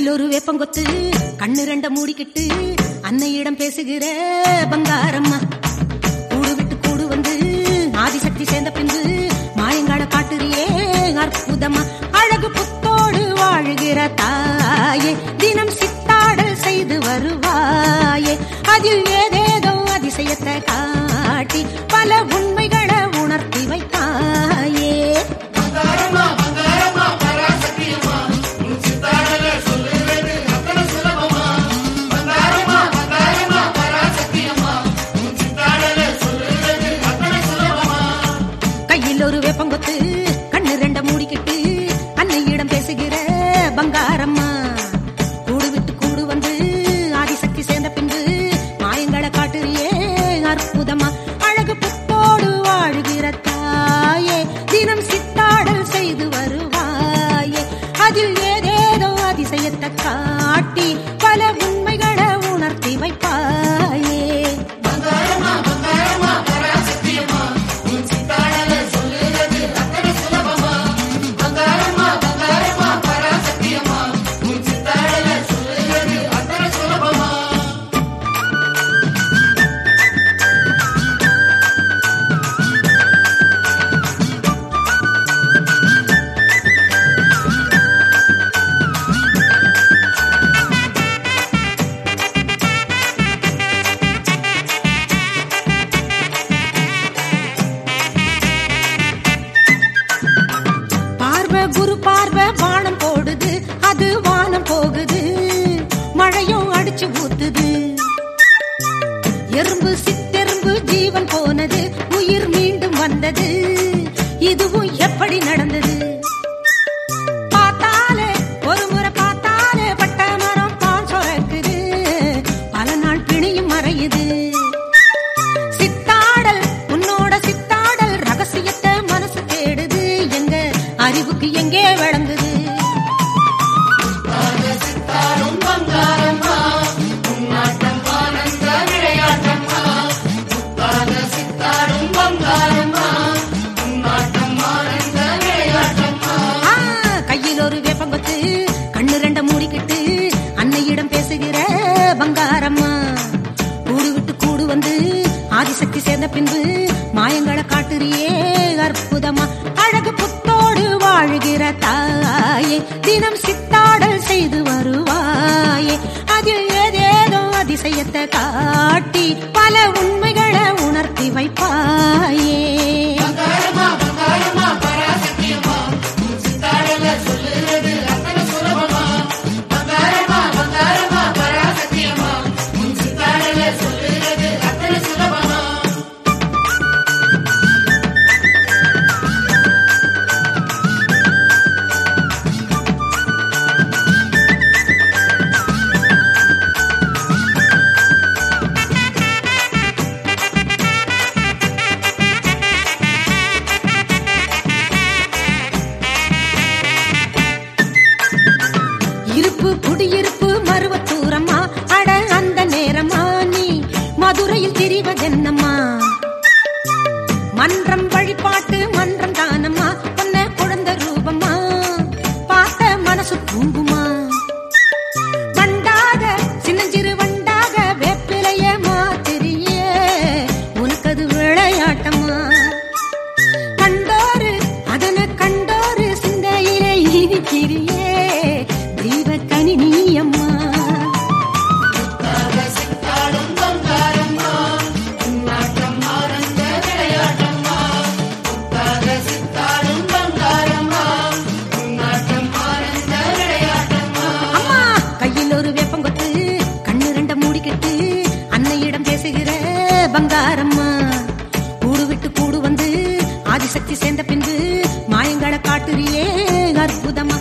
கையில் ஒரு வேப்பங்கொத்து கண்ணு ரெண்ட மூடிக்கிட்டு அன்னையிடம் பேசுகிற பங்காரம்மா கூடு விட்டு கூடு வந்து ஆதிசக்தி சேர்ந்த பின்பு மாயங்காட காட்டுறியே அற்புதமா அழகு புத்தோடு வாழுகிற தாயே தினம் சித்தாடல் செய்து வருவாயே அதில் ஏதேதோ அதிசயத்தை காட்டி பல உண்மைகளை உணர்த்தி வைத்தாயே கையில் ஒரு வேப்பங்கொத்து கண்ணு ரெண்ட மூடிக்கிட்டு அன்னையிடம் பேசுகிற பங்காரம்மா கூடு விட்டு கூடு வந்து ஆதிசக்தி சேர்ந்த பின்பு மாயங்களை காட்டுறியே அற்புதமா அழகு புத்தோடு வாழுகிற தாயே தினம் சித்தாடல் செய்து வருவாயே அதில் ஏதேதோ அதிசயத்தை காட்டி பல உண்மைகளை உணர்த்தி வைப்பாயே பார்வை குரு பார்வை வானம் போடுது அது வானம் போகுது மழையும் அடிச்சு ஊத்துது எறும்பு சித்தெரும்பு ஜீவன் போனது உயிர் மீண்டும் வந்தது இதுவும் எப்படி நடந்தது பார்த்தாலே ஒரு முறை பார்த்தாலே பட்ட மரம் பால் சுரக்குது பல நாள் பிணியும் மறையுது சித்தாடல் உன்னோட சித்தாடல் ரகசியத்தை மனசு தேடுது எங்க அறிவுக்கு எங்கே விளங்குது ஆ, கையில் ஒரு வேப்பங்கொத்து கண்ணு ரெண்ட மூடிக்கிட்டு அன்னையிடம் பேசுகிற பங்காரம்மா கூடு விட்டு கூடு வந்து ஆதிசக்தி சேர்ந்த பின்பு மாயங்களை காட்டுறியே அற்புதமா அழகு புத்தோடு வாழுகிற தாயே தினம் சித்தாடல் செய்து வருவாயே அதில் ஏதேதோ அதிசயத்தை காட்டி பல உண்மைகளை உணர்த்தி வைப்பாயே இருப்பு குடியிருப்பு மருவத்தூரம்மா அட அந்த நேரமா நீ மதுரையில் திரிவதென்னம்மா மன்றம் வழிபாட்டு மன்றம் தானம்மா பொன்ன குழந்த ரூபமா பார்த்த மனசு தூங்குமா வண்டாக சின்னஞ்சிறு வண்டாக வேப்பிலைய மாத்திரியே உனக்கது விளையாட்டமா கண்டோரு அதன கண்டோரு சிந்தையிலே இருக்கிறியே தெய்வ கனி நீ அம்மா அம்மா கையில் ஒரு வேப்பங்கொத்து கண்ணு ரெண்ட மூடிக்கிட்டு அன்னையிடம் பேசுகிற பங்காரம்மா கூடு விட்டு கூடு வந்து ஆதிசக்தி சேர்ந்த பின்பு மாயங்களை காட்டுறியே அற்புதமா